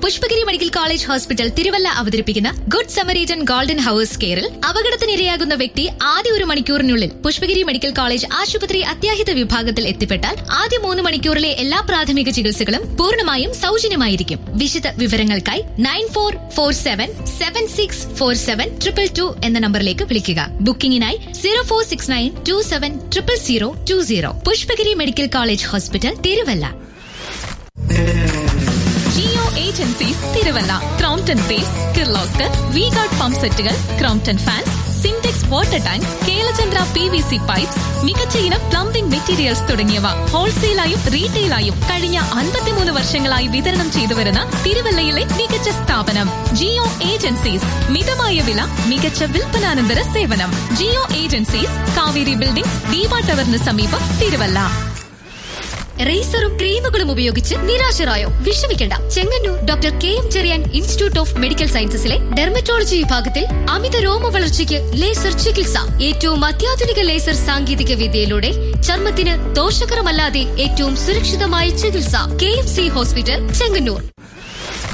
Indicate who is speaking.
Speaker 1: Pushpagiri medical college hospital Thiruvalla അവതരിപ്പിക്കുന്ന good Samaritan golden hours കെയറിൽ അപകടത്തിനിരയാകുന്ന വ്യക്തി ആദ്യ ഒരു മണിക്കൂറിനുള്ളിൽ പുഷ്പഗിരി മെഡിക്കൽ കോളേജ് ആശുപത്രി അത്യാഹിത വിഭാഗത്തിൽ എത്തിപ്പെട്ടാൽ ആദ്യ മൂന്ന് മണിക്കൂറിലെ എല്ലാ പ്രാഥമിക ചികിത്സകളും പൂർണ്ണമായും സൗജന്യമായിരിക്കും വിശദ വിവരങ്ങൾക്കായി nine four four seven seven six four seven triple two എന്ന നമ്പറിലേക്ക് വിളിക്കുക ബുക്കിംഗിനായി zero four six nine two seven triple zero two zero Pushpagiri medical college hospital Thiruvalla
Speaker 2: Geo agencies Thiruvalla Crompton base Kirloskar V guard pump സെറ്റുകൾ Crompton fans Simtex water tank Kelachandra P V C pipes മികച്ച ഇനം plumbing materials തുടങ്ങിയവ ഹോൾസെയിലായും റീറ്റെയിലായും കഴിഞ്ഞ അൻപത്തിമൂന്ന് വർഷങ്ങളായി വിതരണം ചെയ്തു വരുന്ന തിരുവല്ലയിലെ മികച്ച സ്ഥാപനം ജിയോ ഏജൻസീസ് മിതമായ വില മികച്ച വിൽപ്പനാനന്തര സേവനം Geo agencies Kaveri building Deepa ടവറിന് സമീപം തിരുവല്ല
Speaker 1: റേസറും ക്രീമുകളും ഉപയോഗിച്ച് നിരാശരായോ വിഷമിക്കേണ്ട Chengannur doctor K M Cherian institute of medical സയൻസസിലെ ഡെർമറ്റോളജി വിഭാഗത്തിൽ അമിത രോമ വളർച്ചയ്ക്ക് ലേസർ ചികിത്സ ഏറ്റവും അത്യാധുനിക ലേസർ സാങ്കേതിക വിദ്യയിലൂടെ ചർമ്മത്തിന് ദോഷകരമല്ലാതെ ഏറ്റവും സുരക്ഷിതമായ ചികിത്സ K M C hospital Chengannur